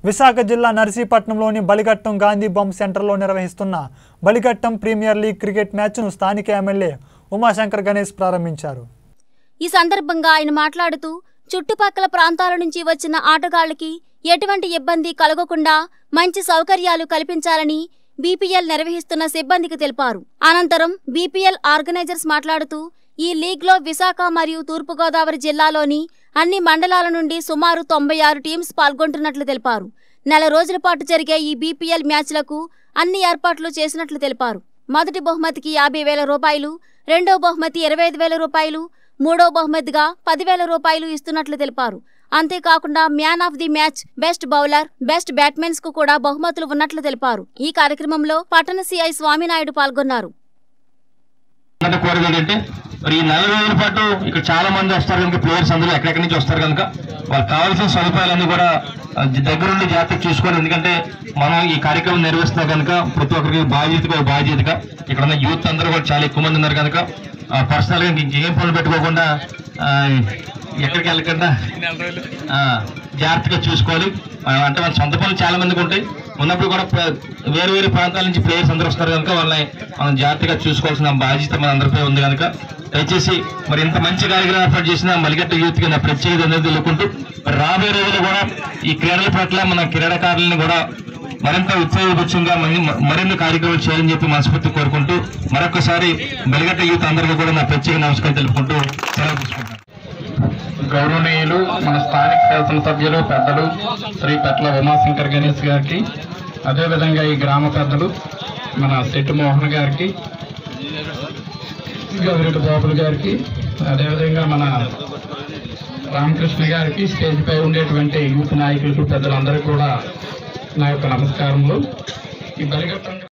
విశాఖ జిల్లా నర్సీపట్నంలోని బలిఘట్టం గాంధీ బొమ్మ సెంటర్లో నిర్వహిస్తున్న బలిఘట్టం ప్రీమియర్ లీగ్ క్రికెట్ మ్యాచ్ను స్థానిక ఎమ్మెల్యే ఉమాశంకర్ గణేష్ ప్రారంభించారు ఈ సందర్భంగా ఆయన మాట్లాడుతూ చుట్టుపక్కల ప్రాంతాల నుంచి వచ్చిన ఆటగాళ్లకి ఎటువంటి ఇబ్బంది కలగకుండా మంచి సౌకర్యాలు కల్పించాలని బీపీఎల్ నిర్వహిస్తున్న సిబ్బందికి తెలిపారు అనంతరం బీపీఎల్ ఆర్గనైజర్స్ మాట్లాడుతూ ఈ లీగ్లో విశాఖ మరియు తూర్పుగోదావరి జిల్లాలోని అన్ని మండలాల నుండి సుమారు తొంభై ఆరు టీమ్స్ పాల్గొంటున్నట్లు తెలిపారు నెల రోజుల పాటు జరిగే ఈ బీపీఎల్ మ్యాచ్లకు అన్ని ఏర్పాట్లు చేసినట్లు తెలిపారు మొదటి బహుమతికి యాభై వేల రూపాయలు రెండో బహుమతి ఇరవై ఐదు వేల రూపాయలు మూడో బహుమతిగా పదివేల రూపాయలు ఇస్తున్నట్లు తెలిపారు అంతేకాకుండా man of the match best bowler best batsmens కు కూడా బహుమతులు ఉన్నట్లు తెలిపారు ఈ కార్యక్రమంలో పట్టణ సిఐ స్వామినాయుడు పాల్గొన్నారు మొదటి కోరిక ఏంటంటే మరి ఈ నెల రోజుల పాటు ఇక్కడ చాలా మంది వస్తారు కనుక ప్లేయర్స్ అందరూ ఎక్కడెక్కడి నుంచి వస్తారు కనుక వాళ్ళకి కావాల్సిన సదుపాయాలన్నీ కూడా ఆ, దగ్గరుండి జాగ్రత్త చూసుకోవాలి ఎందుకంటే మనం ఈ కార్యక్రమం నిర్వహిస్తున్నాం కనుక ప్రతి ఒక్కరికి బాధ్యతగా ఒక బాధ్యతగా ఇక్కడ ఉన్న యూత్ అందరూ కూడా చాలా ఎక్కువ మంది ఉన్నారు కనుక పర్సనల్గా ఇంకేం పనులు పెట్టుకోకుండా ఆ, ఎక్కడికి వెళ్ళకుండా ఆ, జాగ్రత్తగా చూసుకోవాలి ఆ, అంటే మన సొంత పనులు చాలా మందికి ఉంటాయి ఉన్నప్పుడు కూడా ప్ర- వేరు వేరు ప్రాంతాల నుంచి ప్లేయర్స్ అందరూ వస్తారు కనుక వాళ్ళని మనం జాగ్రత్తగా చూసుకోవాల్సిన బాధ్యత మన అందరిపై ఉంది కనుక దయచేసి మరి ఇంత మంచి కార్యక్రమం ఏర్పాటు చేసిన మలిగట్ట యూత్ కి నా ప్రత్యేక ధన్యవాదాలు తెలుపుకుంటూ మరి రాబోయే రోజుల్లో కూడా ఈ క్రీడల పట్ల మన క్రీడాకారులను కూడా మరింత ఉత్సాహపక్షంగా మరిన్ని కార్యక్రమాలు చేయాలని చెప్పి మనస్ఫూర్తి కోరుకుంటూ మరొకసారి బలిగట్ట యూత్ అందరికీ కూడా నా ప్రత్యేక నమస్కారం తెలుపుకుంటూ సెలవు తీసుకుంటాను గౌరవనీయులు మన స్థానిక శాసనసభ్యులు పెద్దలు శ్రీ పెట్ల ఉమాశంకర్ గణేష్ గారికి అదేవిధంగా ఈ గ్రామ పెద్దలు మన శెట్టి మోహన్ గారికి గవిరెడ్డి బాబులు గారికి అదేవిధంగా మన రామకృష్ణ గారికి స్టేజ్ పై ఉండేటువంటి యూత్ నాయకులకు పెద్దలందరికీ కూడా నా యొక్క నమస్కారములు ఈ బలిఘట్టం